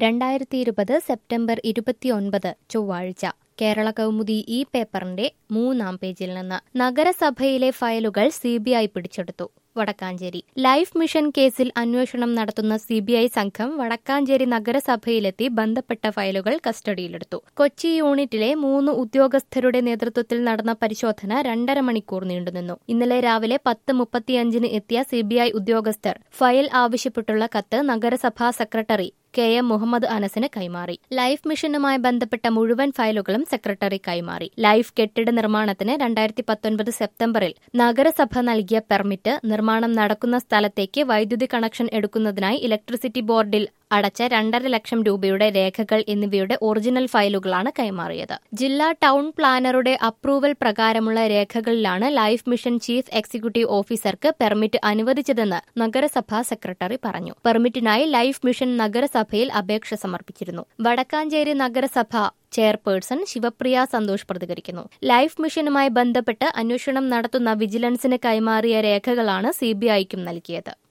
രണ്ടായിരത്തി ഇരുപത് സെപ്റ്റംബർ ഇരുപത്തിയൊൻപത് ചൊവ്വാഴ്ച കേരള കൗമുദി ഈ പേപ്പറിന്റെ മൂന്നാം പേജിൽ നിന്ന് നഗരസഭയിലെ ഫയലുകൾ സി ബി ഐ പിടിച്ചെടുത്തു വടക്കാഞ്ചേരി ലൈഫ് മിഷൻ കേസിൽ അന്വേഷണം നടത്തുന്ന സി ബി ഐ സംഘം വടക്കാഞ്ചേരി നഗരസഭയിലെത്തി ബന്ധപ്പെട്ട ഫയലുകൾ കസ്റ്റഡിയിലെടുത്തു കൊച്ചി യൂണിറ്റിലെ മൂന്ന് ഉദ്യോഗസ്ഥരുടെ നേതൃത്വത്തിൽ നടന്ന പരിശോധന രണ്ടര മണിക്കൂർ നീണ്ടുനിന്നു ഇന്നലെ രാവിലെ പത്ത് മുപ്പത്തിയഞ്ചിന് എത്തിയ സി ബി ഐ ഉദ്യോഗസ്ഥർ ഫയൽ ആവശ്യപ്പെട്ടുള്ള കത്ത് നഗരസഭാ സെക്രട്ടറി കെ എം മുഹമ്മദ് അനസിന് കൈമാറി ലൈഫ് മിഷനുമായി ബന്ധപ്പെട്ട മുഴുവൻ ഫയലുകളും സെക്രട്ടറി കൈമാറി ലൈഫ് കെട്ടിട നിർമ്മാണത്തിന് രണ്ടായിരത്തി പത്തൊൻപത് സെപ്റ്റംബറിൽ നഗരസഭ നൽകിയ പെർമിറ്റ് നിർമ്മാണം നടക്കുന്ന സ്ഥലത്തേക്ക് വൈദ്യുതി കണക്ഷൻ എടുക്കുന്നതിനായി ഇലക്ട്രിസിറ്റി ബോർഡിൽ അടച്ച രണ്ടര ലക്ഷം രൂപയുടെ രേഖകൾ എന്നിവയുടെ ഒറിജിനൽ ഫയലുകളാണ് കൈമാറിയത് ജില്ലാ ടൗൺ പ്ലാനറുടെ അപ്രൂവൽ പ്രകാരമുള്ള രേഖകളിലാണ് ലൈഫ് മിഷൻ ചീഫ് എക്സിക്യൂട്ടീവ് ഓഫീസർക്ക് പെർമിറ്റ് അനുവദിച്ചതെന്ന് നഗരസഭാ സെക്രട്ടറി പറഞ്ഞു പെർമിറ്റിനായി ലൈഫ് മിഷൻ നഗരസഭയിൽ അപേക്ഷ സമർപ്പിച്ചിരുന്നു വടക്കാഞ്ചേരി നഗരസഭ ചെയർപേഴ്സൺ ശിവപ്രിയ സന്തോഷ് പ്രതികരിക്കുന്നു ലൈഫ് മിഷനുമായി ബന്ധപ്പെട്ട് അന്വേഷണം നടത്തുന്ന വിജിലൻസിന് കൈമാറിയ രേഖകളാണ് സിബിഐക്കും നൽകിയത്